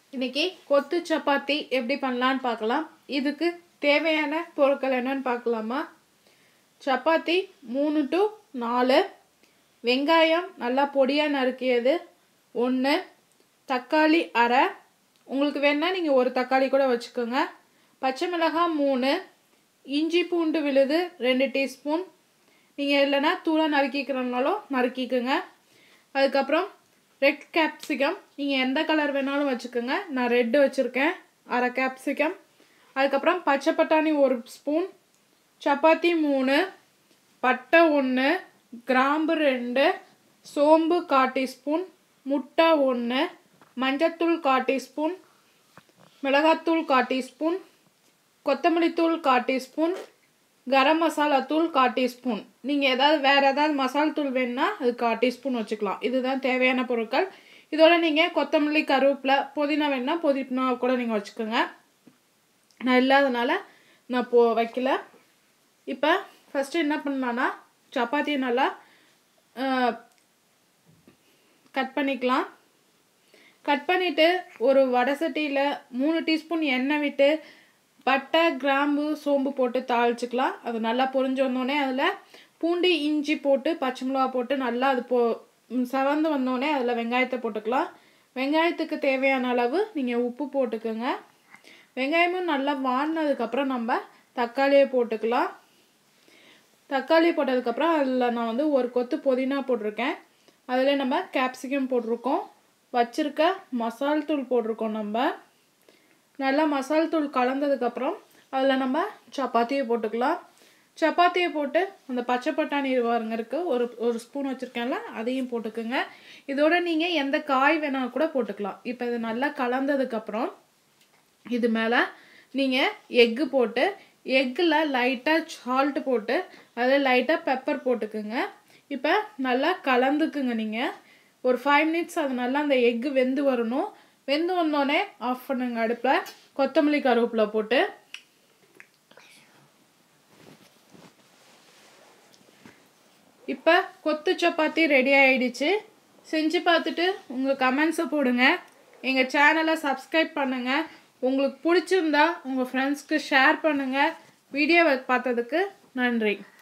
இன்னைக்கு கொத்து சப்பாத்தி எப்படி பண்ணலான்னு பார்க்கலாம் இதுக்கு தேவையான பொருட்கள் என்னன்னு பார்க்கலாமா சப்பாத்தி மூணு டு நாலு வெங்காயம் நல்லா பொடியாக நறுக்கியது ஒன்று தக்காளி அரை உங்களுக்கு வேணால் நீங்கள் ஒரு தக்காளி கூட வச்சுக்கோங்க பச்சை மிளகாய் மூணு இஞ்சி பூண்டு விழுது ரெண்டு டீஸ்பூன் நீங்கள் இல்லைன்னா தூளாக நறுக்கிக்கிறனாலும் நறுக்கிக்குங்க அதுக்கப்புறம் ரெட் கேப்சிகம் நீங்கள் எந்த கலர் வேணாலும் வச்சுக்கோங்க நான் ரெட்டு வச்சுருக்கேன் அரை கேப்சிகம் அதுக்கப்புறம் பச்சை பட்டாணி ஒரு ஸ்பூன் சப்பாத்தி மூணு பட்டை ஒன்று கிராம்பு ரெண்டு சோம்பு கால் டீஸ்பூன் முட்டை ஒன்று மஞ்சத்தூள் கால் டீஸ்பூன் மிளகாத்தூள் கால் டீஸ்பூன் கொத்தமல்லி தூள் கால் டீஸ்பூன் கரம் மசாலா தூள் கால் டீஸ்பூன் நீங்கள் ஏதாவது வேறு ஏதாவது மசால் தூள் வேணுன்னா அது கால் டீஸ்பூன் வச்சுக்கலாம் இதுதான் தேவையான பொருட்கள் இதோட நீங்கள் கொத்தமல்லி கருவேப்பிலை புதினா வேணுன்னா புதினா கூட நீங்கள் வச்சுக்கோங்க நான் இல்லாதனால நான் போ வைக்கல இப்போ ஃபஸ்ட்டு என்ன பண்ணலான்னா சப்பாத்தியை நல்லா கட் பண்ணிக்கலாம் கட் பண்ணிவிட்டு ஒரு வடை சட்டியில் மூணு டீஸ்பூன் எண்ணெய் விட்டு பட்டை கிராம்பு சோம்பு போட்டு தாளிச்சிக்கலாம் அது நல்லா பொரிஞ்சு வந்தோடனே அதில் பூண்டு இஞ்சி போட்டு பச்சை மிளகா போட்டு நல்லா அது போ செவந்து வந்தோடனே அதில் வெங்காயத்தை போட்டுக்கலாம் வெங்காயத்துக்கு தேவையான அளவு நீங்கள் உப்பு போட்டுக்கோங்க வெங்காயமும் நல்லா வாடினதுக்கப்புறம் நம்ம தக்காளியை போட்டுக்கலாம் தக்காளி போட்டதுக்கப்புறம் அதில் நான் வந்து ஒரு கொத்து புதினா போட்டிருக்கேன் அதில் நம்ம கேப்சிகம் போட்டிருக்கோம் வச்சுருக்க மசால் தூள் போட்டிருக்கோம் நம்ம நல்லா மசால் தூள் கலந்ததுக்கப்புறம் அதில் நம்ம சப்பாத்தியை போட்டுக்கலாம் சப்பாத்தியை போட்டு அந்த பச்சை பட்டாணி வாருங்க இருக்குது ஒரு ஒரு ஸ்பூன் வச்சுருக்கேன்ல அதையும் போட்டுக்குங்க இதோட நீங்கள் எந்த காய் வேணால் கூட போட்டுக்கலாம் இப்போ இது நல்லா கலந்ததுக்கப்புறம் இது மேலே நீங்கள் எக்கு போட்டு எக்கில் லைட்டாக சால்ட்டு போட்டு அதில் லைட்டாக பெப்பர் போட்டுக்குங்க இப்போ நல்லா கலந்துக்குங்க நீங்கள் ஒரு ஃபைவ் மினிட்ஸ் அது நல்லா அந்த எக்கு வெந்து வரணும் வெந்து வந்தோடனே ஆஃப் பண்ணுங்க அடுப்பில் கொத்தமல்லி கருவேப்பிலை போட்டு இப்போ கொத்து சப்பாத்தி ரெடி ஆயிடுச்சு செஞ்சு பார்த்துட்டு உங்கள் கமெண்ட்ஸை போடுங்க எங்கள் சேனலை சப்ஸ்கிரைப் பண்ணுங்கள் உங்களுக்கு பிடிச்சிருந்தா உங்கள் ஃப்ரெண்ட்ஸ்க்கு ஷேர் பண்ணுங்கள் வீடியோவை பார்த்ததுக்கு நன்றி